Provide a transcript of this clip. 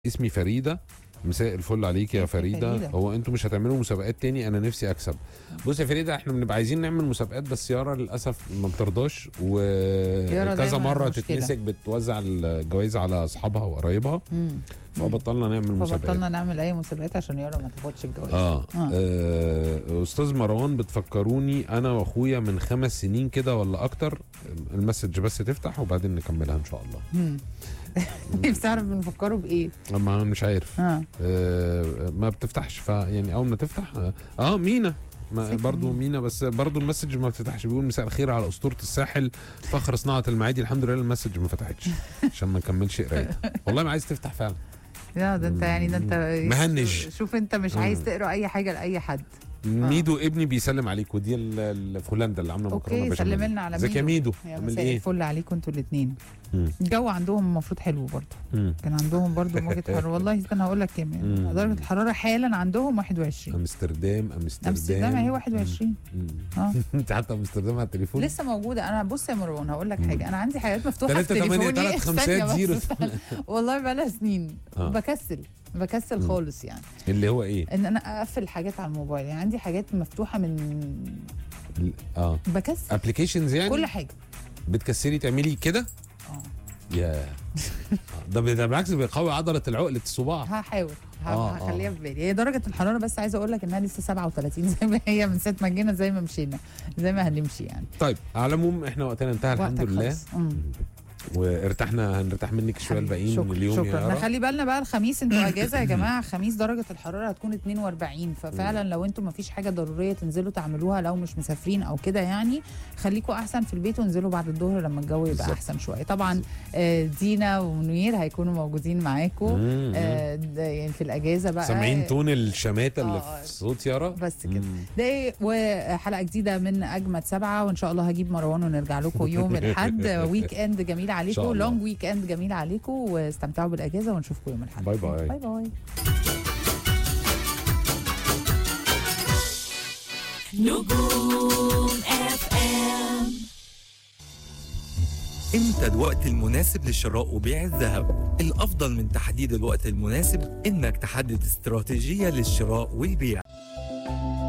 اسمي فريده مساء الفل عليك يا فريده فريدة. هو انتوا مش هتعملوا مسابقات تاني انا نفسي اكسب بص يا فريده احنا بنبقى عايزين نعمل مسابقات بس يارا للاسف ما بترضاش يارا وكذا دايماً مره مشكلة. تتمسك بتوزع الجوائز على اصحابها وقرايبها مم. فبطلنا نعمل مسابقات فبطلنا نعمل اي مسابقات عشان يارا ما تاخدش الجوائز آه. آه. اه استاذ مروان بتفكروني انا واخويا من خمس سنين كده ولا اكتر المسج بس تفتح وبعدين نكملها ان شاء الله مم. نفسي اعرف بنفكروا بايه ما أنا مش عارف اه آه، ما بتفتحش فيعني اول ما تفتح اه, آه مينا ما فكرة برضو مينا. مينا بس برضو المسج ما بتفتحش بيقول مساء الخير على اسطوره الساحل فخر صناعه المعادي الحمد لله المسج ما فتحتش عشان ما نكملش قرايه والله ما عايز تفتح فعلا لا ده انت يعني ده انت مهنج. شوف انت مش عايز مم. تقرا اي حاجه لاي حد ميدو ابني بيسلم عليك ودي ال- ال- في هولندا اللي عامله مكرونه اوكي بشاميل سلم لنا على ازيك يا ميدو يا عامل مساء ايه الفل عليكم انتوا الاثنين مم. الجو عندهم المفروض حلو برضه مم. كان عندهم برضه موجه حراره والله استنى هقول لك كام يعني مم. درجه الحراره حالا عندهم 21 امستردام امستردام امستردام اهي 21 مم. اه انت حتى امستردام على التليفون لسه موجوده انا بص يا مروان هقول لك مم. حاجه انا عندي حاجات مفتوحه في تلاتة تمانية تليفوني تلات خمسات استنى بس، زيرو. استنى. والله بقى لها سنين آه. بكسل بكسل مم. خالص يعني اللي هو ايه ان انا اقفل حاجات على الموبايل يعني عندي حاجات مفتوحه من ال- اه بكسل ابلكيشنز يعني كل حاجه بتكسري تعملي كده اه يا ده ده بالعكس بيقوي عضله العقله الصباع هحاول ه- آه، هخليها آه. في بالي هي درجه الحراره بس عايزه اقول لك انها لسه 37 زي ما هي من ساعه ما جينا زي ما مشينا زي ما هنمشي يعني طيب على العموم احنا وقتنا انتهى الحمد وقتك لله خلص. مم. وارتحنا هنرتاح منك شويه الباقيين شكرا من اليوم يا شكرا يارا نخلي بالنا بقى الخميس انتوا اجازه يا جماعه خميس درجه الحراره هتكون 42 ففعلا لو انتوا ما فيش حاجه ضروريه تنزلوا تعملوها لو مش مسافرين او كده يعني خليكوا احسن في البيت وانزلوا بعد الظهر لما الجو يبقى بالظبط. احسن شويه طبعا آه، دينا ومنير هيكونوا موجودين معاكم مم. آه، ده يعني في الاجازه بقى سامعين تون الشماته اللي آه، آه. في صوت يارا بس كده مم. ده إيه، وحلقه جديده من اجمد سبعه وان شاء الله هجيب مروان ونرجع لكم يوم الاحد ويك اند جميل شاء عليكم الله. لونج ويك اند جميل عليكم واستمتعوا بالاجازه ونشوفكم يوم الاحد باي باي. باي باي نجوم اف ام امتى الوقت المناسب لشراء وبيع الذهب الافضل من تحديد الوقت المناسب انك تحدد استراتيجيه للشراء والبيع